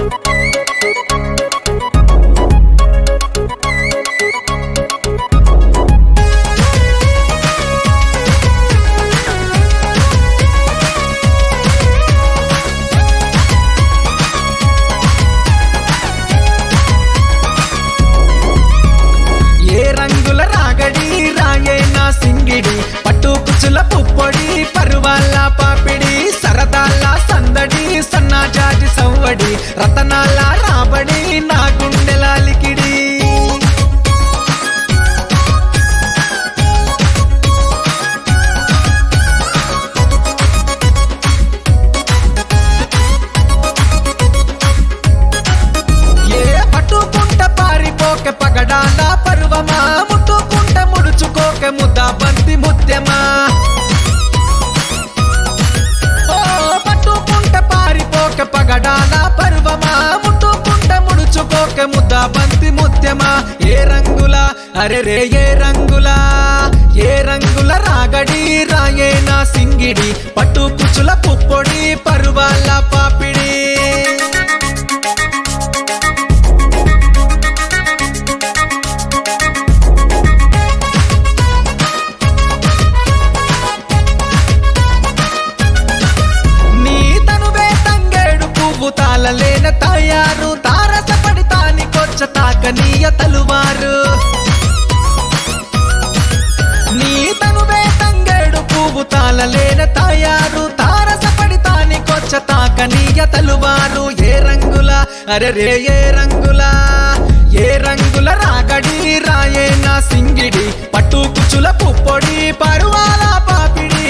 ఏ రంగుల రాగడి రాయే నా సింగిడి పట్టు కుచుల పుప్పొడి పరువాల పాపిడి సరదాల సందడి సన్నాజాతి సవ్వడి రతనాల రాబడి నా గుండెల లికిడి ఏ పట్టుకుంట పారిపోక పగడాల పరువమా ముట్టుకుంట ముడుచుకోక ముద్ద బంతి ముత్యమా ఓ పట్టుకుంట పారిపోక పగడాల పరువమా ముట్టుకుంట ముడుచుకోక ముద్ద బంతి ముత్యమా ఏ రంగుల అరే రే ఏ రంగుల ఏ రంగుల రాగడి రాయే నా సింగిడి పట్టు కుచుల పుప్పొడి పరువాల పాపిడి నీ తనువే తంగేడు పువ్వు తాళలేన తయారు తారసపడి తానికొచ్చ తాకనీయ తలువారు నీ తనువే తంగేడు పువ్వు తాళలేన తయారు తారసపడి తానికొచ్చ తాకనీయ తలువారు ఏ రంగుల అరే రే ఏ రంగుల ఏ రంగుల రాగడి రాయే నా సింగిడి పట్టు కుచుల పుప్పొడి పరువాల పాపిడి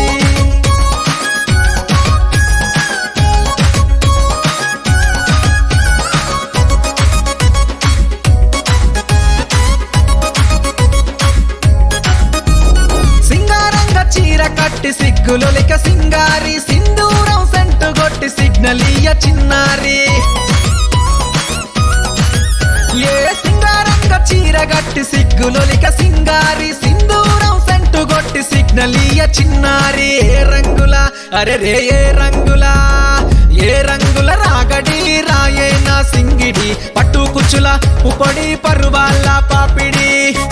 సింగారంగ చీర కట్టి సిగ్గులొలిక సింగారి సింధూరం సెంటు కొట్టి సిగ్నల్ ఇయ్య చిన్నారి ఏ సింగారంగ చీర గట్టి సిగ్గులొలిక సింగారి సింధూరం సెంటు కొట్టి సిగ్నల్ ఇయ్య చిన్నారి ఏ రంగుల అరే రే ఏ రంగుల ఏ రంగుల రాగడి రాయే నా సింగిడి పట్టు కుచుల పుపొడి పరువాల పాపిడి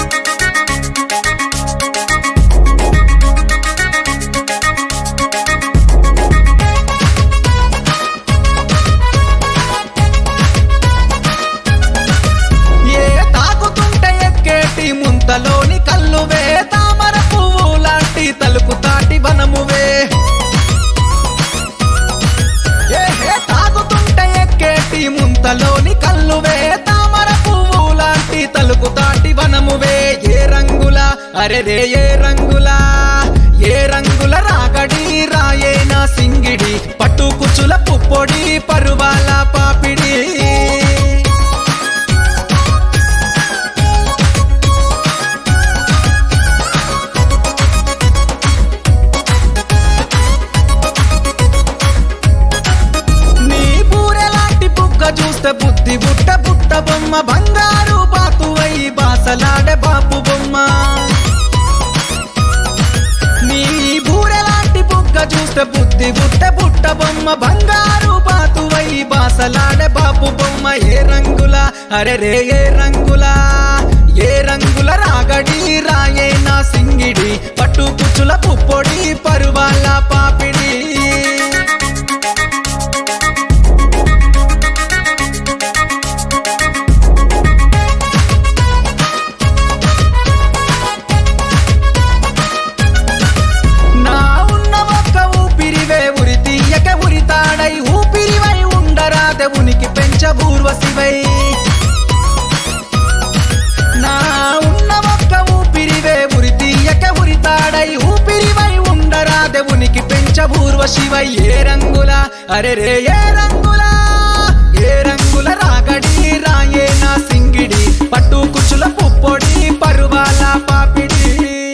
ఏ తాకుతుంటే ఎక్కేటి ముంతలోని కల్లువే తామర పువ్వు లాంటి తలుపు తాటి వనమువే ఏ హే తాకుతుంటే ఎక్కేటి ముంతలోని కల్లువే తామర పువ్వు లాంటి తలుపు తాటి వనమువే ఏ రంగుల అరే రే ఏ రంగుల ఏ రంగుల రాగడి రాయే నా సింగిడి పట్టు కుచుల పుప్పొడి పరువాల పాపిడి నీ బూరెలాంటి బుగ్గ చూస్తే బుద్ధి బుట్ట బుట్ట బొమ్మ బంగారు బాతువై బాసలాడే బాపు బొమ్మ నీ బూరెలాంటి బుగ్గ చూస్తే బుద్ధి బుట్ట బుట్ట బొమ్మ బంగారు బాతువై బాసలాడే బాపు బొమ్మ ఏ రంగుల అరే రే ఏ రంగుల ఏ రంగుల రాగడి రాయే నా సింగిడి పట్టు కుచుల పుప్పొడి పరువాల పాపిడి నా ఉన్న ఒక్క ఊపిరివే ఉరి తీయక ఉరితాడై ఊపిరివై ఉండరాదే ఉనికి పెంచ ఊర్వశివై నా ఉన్న ఒక్క ఊపిరివే ఉరి తీయక ఉరితాడై ఊపిరివై ఉండరాదే ఉనికి పెంచ ఊర్వశివై ఏ రంగుల అరే రే ఏ రంగుల ఏ రంగుల రాగడి రాయే నా సింగిడి పట్టు కుచుల పుప్పొడి పరువాల పాపిడి